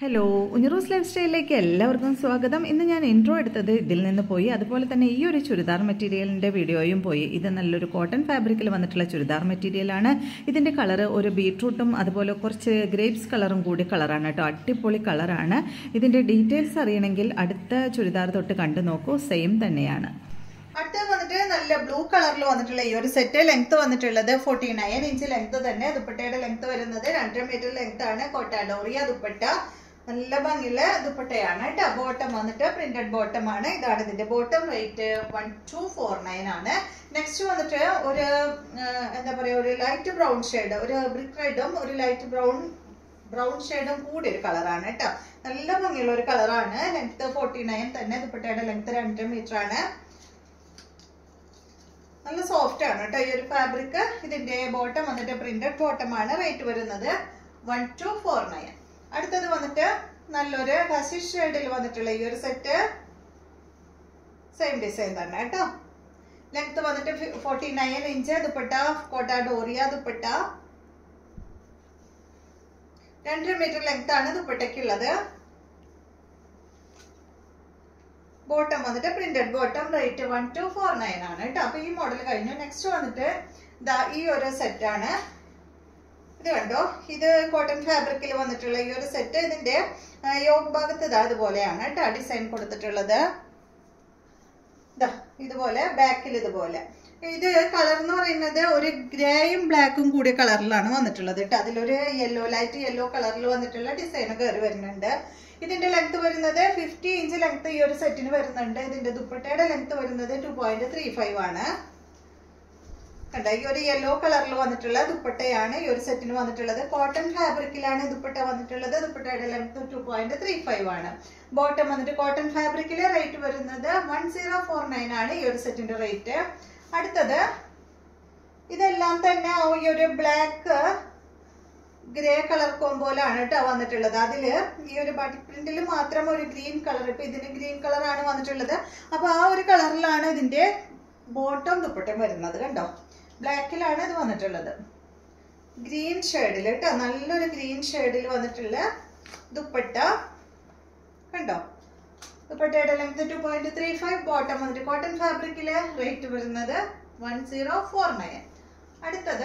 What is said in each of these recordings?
hello ഉഞ്ഞറൂസ് life സ്റ്റൈലിലേക്ക് എല്ലാവർക്കും സ്വാഗതം ഇന്ന് ഞാൻ ഇൻട്രോ എടുത്തത് ഇതിൽ നിന്ന് പോയി അതുപോലെ തന്നെ ഈ ഒരു ചുരിദാർ മെറ്റീരിയലിൻ്റെ വീഡിയോയും പോയി ഇത് നല്ലൊരു കോട്ടൺ ഫാബ്രിക്കിൽ വന്നിട്ടുള്ള ചുരിദാർ മെറ്റീരിയലാണ് ഇതിൻ്റെ കളറ് ഒരു ബീട്രൂട്ടും അതുപോലെ കുറച്ച് ഗ്രേപ്സ് കളറും കൂടി കളറാണ് കേട്ടോ അടിപൊളി കളറാണ് ഇതിൻ്റെ ഡീറ്റെയിൽസ് അറിയണമെങ്കിൽ അടുത്ത ചുരിദാർ തൊട്ട് കണ്ടു നോക്കൂ സെയിം തന്നെയാണ് അടുത്ത വന്നിട്ട് നല്ല ബ്ലൂ കളറിൽ വന്നിട്ടുള്ള ഈ ഒരു സെറ്റ് ലെങ്ത് വന്നിട്ടുള്ളത് ഫോർട്ടി നയൻ ഇഞ്ച് ലെങ്ത് തന്നെ ദുപ്പട്ടയുടെ ലെങ്ത് വരുന്നത് രണ്ടര മീറ്റർ ലെങ്ത് ആണ് കോട്ടാഡോറിയ ദുപ്പട്ട നല്ല ഭംഗിയുള്ള ദുപ്പട്ടയാണ് കേട്ടോ ബോട്ടം വന്നിട്ട് പ്രിന്റഡ് ബോട്ടം ആണ് ഇതാണ് ഇതിന്റെ bottom rate one two four nine ആണ് നെക്സ്റ്റ് വന്നിട്ട് ഒരു ആ, എന്താ പറയാ ഒരു ലൈറ്റ് ബ്രൗൺ ഷെയ്ഡ് ഒരു ബ്രിക്ക് റെഡും ഒരു ലൈറ്റ് ബ്രൗൺ ബ്രൗൺ ഷെയ്ഡും കൂടി ഒരു കളറാണ് കേട്ടോ നല്ല ഭംഗിയുള്ള ഒരു കളറാണ് ലെങ്ത് ഫോർട്ടി നയൻ തന്നെ ദുപ്പട്ടയുടെ ലെങ്ത് രണ്ടര മീറ്റർ ആണ് നല്ല സോഫ്റ്റ് ആണ് കേട്ടോ ഈ ഒരു ഫാബ്രിക് ഇതിന്റെ ബോട്ടം വന്നിട്ട് പ്രിന്റഡ് ബോട്ടം ആണ് റേറ്റ് വരുന്നത് വൺ ടു ഫോർ നയൻ അടുത്തത് വന്നിട്ട് നല്ലൊരു ഹസിഷ് ഷെയ്ഡിൽ വന്നിട്ടുള്ള ഈ ഒരു സെറ്റ് സെയിം ഡിസൈൻ തന്നെ കേട്ടോ ലെങ്ത് വന്നിട്ട് ഫോർട്ടി നയൻ ഇഞ്ച് ദുപ്പട്ട കോട്ട ഡോറിയ ദുപ്പട്ട രണ്ടര മീറ്റർ ലെങ്ത് ആണ് ദുപ്പട്ടയ്ക്കുള്ളത് ബോട്ടം വന്നിട്ട് printed bottom rate one two four nine ആണ് കേട്ടോ അപ്പൊ ഈ മോഡൽ കഴിഞ്ഞു നെക്സ്റ്റ് വന്നിട്ട് ദാ ഈ ഒരു സെറ്റ് ആണ് ഇത് കണ്ടോ ഇത് കോട്ടൺ ഫാബ്രിക്കിൽ വന്നിട്ടുള്ള ഈ ഒരു സെറ്റ് ഇതിന്റെ ആ, യോഗ് ഭാഗത്ത് ഇതാ ഇതുപോലെയാണ് കേട്ടോ ഡിസൈൻ കൊടുത്തിട്ടുള്ളത് ദാ ഇതുപോലെ ബാക്കിൽ ഇതുപോലെ ഇത് കളർ എന്ന് പറയുന്നത് ഒരു ഗ്രേയും ബ്ലാക്കും കൂടിയ കളറിലാണ് വന്നിട്ടുള്ളത് കേട്ടോ അതിലൊരു യെല്ലോ ലൈറ്റ് യെല്ലോ കളറിൽ വന്നിട്ടുള്ള ഡിസൈൻ കയറി വരുന്നുണ്ട് ഇതിന്റെ ലെങ്ത് വരുന്നത് ഫിഫ്റ്റി ഇഞ്ച് ലെങ്ത് ഈ ഒരു സെറ്റിന് വരുന്നുണ്ട് ഇതിന്റെ ദുപ്പട്ടയുടെ ലെങ്ത് വരുന്നത് ടു പോയിന്റ് ത്രീ ഫൈവ് ആണ് കണ്ട ഈ ഒരു യെല്ലോ കളറിൽ വന്നിട്ടുള്ള ദുപ്പട്ടയാണ് ഈ ഒരു സെറ്റിന് വന്നിട്ടുള്ളത് കോട്ടൺ ഫാബ്രിക്കിലാണ് ദുപ്പട്ട വന്നിട്ടുള്ളത് ദുപ്പട്ടയുടെ length two point three five ആണ് ബോട്ടം വന്നിട്ട് കോട്ടൺ ഫാബ്രിക്കിലെ റേറ്റ് വരുന്നത് വൺ സീറോ ഫോർ നയൻ ആണ് ഈ ഒരു സെറ്റിന്റെ റേറ്റ് അടുത്തത് ഇതെല്ലാം തന്നെ ഈ ഒരു ബ്ലാക്ക് ഗ്രേ കളർ കോമ്പോലാണ് കേട്ടോ വന്നിട്ടുള്ളത് അതില് ഈ ഒരു ബട്ടിക് പ്രിന്റിൽ മാത്രം ഒരു ഗ്രീൻ കളർ ഇപ്പൊ ഇതിന് ഗ്രീൻ കളർ ആണ് വന്നിട്ടുള്ളത് അപ്പൊ ആ ഒരു കളറിലാണ് ഇതിന്റെ ബോട്ടം ദുപ്പട്ടം വരുന്നത് കണ്ടോ ബ്ലാക്കിലാണ് ഇത് വന്നിട്ടുള്ളത് ഗ്രീൻ ഷെയ്ഡിൽ കേട്ടോ നല്ലൊരു ഗ്രീൻ ഷെയ്ഡിൽ വന്നിട്ടുള്ള ദുപ്പട്ട കണ്ടോ ദുപ്പട്ടയുടെ length two point three five bottom വന്നിട്ട് കോട്ടൺ ഫാബ്രിക്കില് റേറ്റ് വരുന്നത് വൺ സീറോ ഫോർ നയൻ അടുത്തത്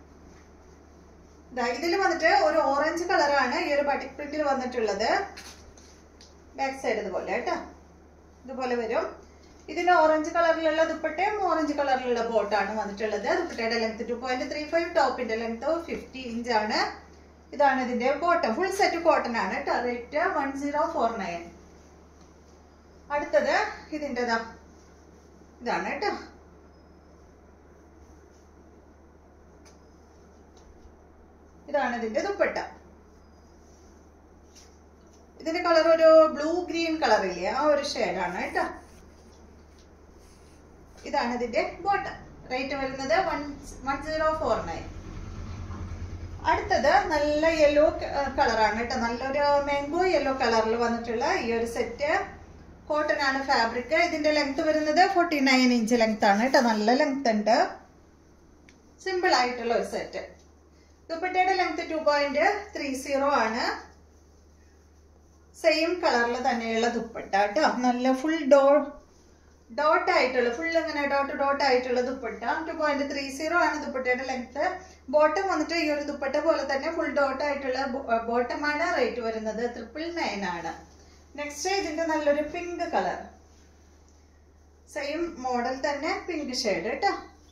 ഇതിൽ വന്നിട്ട് ഒരു ഓറഞ്ച് കളറാണ് ഈ ഒരു ബട്ടിക് പ്രിന്റിൽ വന്നിട്ടുള്ളത് ബാക്ക് സൈഡ് ഇതുപോലെ കേട്ടോ ഇതുപോലെ വരും ഇതിന് ഓറഞ്ച് കളറിലുള്ള ദുപ്പട്ടയും ഓറഞ്ച് കളറിലുള്ള ബോട്ടാണ് വന്നിട്ടുള്ളത് ദുപ്പട്ടയുടെ length two point three five ടോപ്പിന്റെ ലെങ്ത് ഫിഫ്റ്റി ഇഞ്ച് ആണ് ഇതാണ് ഇതിന്റെ ബോട്ടം ഫുൾ സെറ്റ് കോട്ടൺ ആണ് കേട്ടോ rate one zero four nine അടുത്തത് ഇതിൻ്റെ ഇതാണ് കേട്ടോ ഇതാണ് ഇതിന്റെ ദുപ്പട്ട ഇതിന്റെ കളർ ഒരു ബ്ലൂ ഗ്രീൻ കളർ ഇല്ലേ ആ ഒരു ഷെയ്ഡാണ് കേട്ടോ ഇതാണ് ഇതിന്റെ ബോട്ടം റേറ്റ് വരുന്നത് one one zero four nine അടുത്തത് നല്ല യെല്ലോ കളറാണ് കേട്ടോ നല്ലൊരു മാംഗോ യെല്ലോ കളറിൽ വന്നിട്ടുള്ള ഈ ഒരു സെറ്റ് കോട്ടൺ ആണ് ഫാബ്രിക് ഇതിന്റെ ലെങ്ത് വരുന്നത് ഫോർട്ടി നയൻ ഇഞ്ച് ലെങ്ത് ആണ് കേട്ടോ നല്ല ലെങ്ത് ഉണ്ട് സിമ്പിൾ ആയിട്ടുള്ള ഒരു സെറ്റ് ദുപ്പട്ടയുടെ length two point three zero ആണ് സെയിം കളറിൽ തന്നെയുള്ള ദുപ്പട്ട കേട്ടോ നല്ല ഫുൾ ഡോ ഡോട്ട് ആയിട്ടുള്ള ഫുൾ ഇങ്ങനെ ഡോട്ട് ഡോട്ട് ആയിട്ടുള്ള ദുപ്പട്ട ടു പോയിന്റ് ത്രീ സീറോ ആണ് ദുപ്പട്ടയുടെ ലെങ്ത് ബോട്ടം വന്നിട്ട് ഈ ഒരു ദുപ്പട്ട പോലെ തന്നെ ഫുൾ ഡോട്ട് ആയിട്ടുള്ള ബോട്ടമാണ് റേറ്റ് വരുന്നത് ട്രിപ്പിൾ നയൻ ആണ് നെക്സ്റ്റ് ഇതിന്റെ നല്ലൊരു പിങ്ക് കളർ സെയിം മോഡൽ തന്നെ പിങ്ക് ഷെയ്ഡ് കേട്ടോ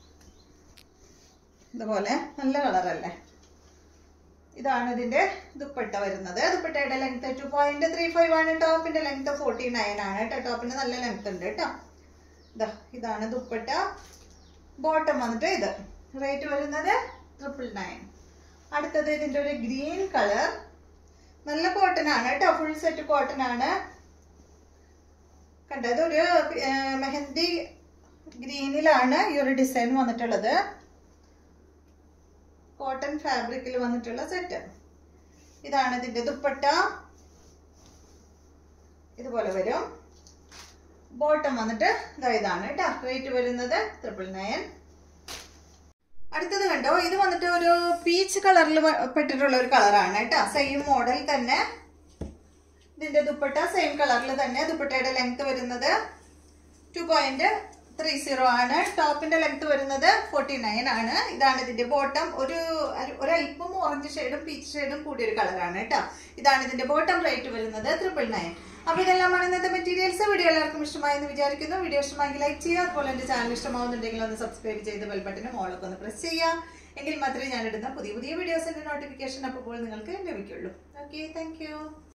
ഇതുപോലെ നല്ല കളറല്ലേ ഇതാണ് ഇതിന്റെ ദുപ്പട്ട വരുന്നത് ദുപ്പട്ടയുടെ length two point three five ആണ് ടോപ്പിന്റെ ലെങ്ത് ഫോർട്ടി നയൻ ആണ് കേട്ടോ ടോപ്പിന്റെ നല്ല ലെങ്ത് ഉണ്ട് കേട്ടോ ഇതാ ഇതാണ് ദുപ്പട്ട ബോട്ടം വന്നിട്ട് ഇത് റേറ്റ് വരുന്നത് ട്രിപ്പിൾ നയൻ അടുത്തത് ഇതിന്റെ ഒരു ഗ്രീൻ കളർ നല്ല കോട്ടൺ ആണ് കേട്ടോ ഫുൾ സെറ്റ് കോട്ടൺ ആണ് കണ്ടോ ഇതൊരു ഏർ, മെഹന്തി ഗ്രീനിലാണ് ഈ ഒരു ഡിസൈൻ വന്നിട്ടുള്ളത് കോട്ടൺ ഫാബ്രിക്കിൽ വന്നിട്ടുള്ള സെറ്റ് ഇതാണ് ഇതിന്റെ ദുപ്പട്ട ഇതുപോലെ വരും ബോട്ടം വന്നിട്ട് ഇതാ ഇതാണ് കേട്ടോ റേറ്റ് വരുന്നത് ട്രിപ്പിൾ നയൻ അടുത്തത് കണ്ടോ ഇത് വന്നിട്ട് ഒരു പീച്ച് കളറിൽ പെട്ടിട്ടുള്ള ഒരു കളറാണ് കേട്ടോ സെയിം മോഡൽ തന്നെ ഇതിന്റെ ദുപ്പട്ട സെയിം കളറിൽ തന്നെ ദുപ്പട്ടയുടെ ലെങ്ത് വരുന്നത് ടു പോയിന്റ് ത്രീ സീറോ ആണ് ടോപ്പിന്റെ ലെങ്ത് വരുന്നത് ഫോർട്ടി നയൻ ആണ് ഇതാണ് ഇതിന്റെ ബോട്ടം ഒരു ഒരു- ഒരല്പം ഓറഞ്ച് ഷെയ്ഡും പീച്ച് ഷെയ്ഡും കൂടിയ ഒരു കളറാണ് കേട്ടോ ഇതാണ് ഇതിന്റെ ബോട്ടം റേറ്റ് വരുന്നത് ട്രിപ്പിൾ നയൻ അപ്പൊ ഇതെല്ലാമാണ് ഇന്നത്തെ മെറ്റീരിയൽസ് വീഡിയോ എല്ലാവർക്കും ഇഷ്ടമായെന്ന് വിചാരിക്കുന്നു വീഡിയോ ഇഷ്ടമായെങ്കിൽ ലൈക്ക് ചെയ്യുക അതുപോലെ എന്റെ ചാനൽ ഇഷ്ടമാവുന്നുണ്ടെങ്കിൽ ഒന്ന് സബ്സ്ക്രൈബ് ചെയ്ത് ബെൽ ബട്ടനും ഓളൊക്കെ ഒന്ന് പ്രസ് ചെയ്യുക എങ്കിൽ മാത്രമേ ഞാൻ ഇടുന്ന പുതിയ പുതിയ വീഡിയോസിന്റെ നോട്ടിഫിക്കേഷൻ അപ്പോൾ നിങ്ങൾക്ക് ലഭിക്കുള്ളൂ ഓക്കെ താങ്ക്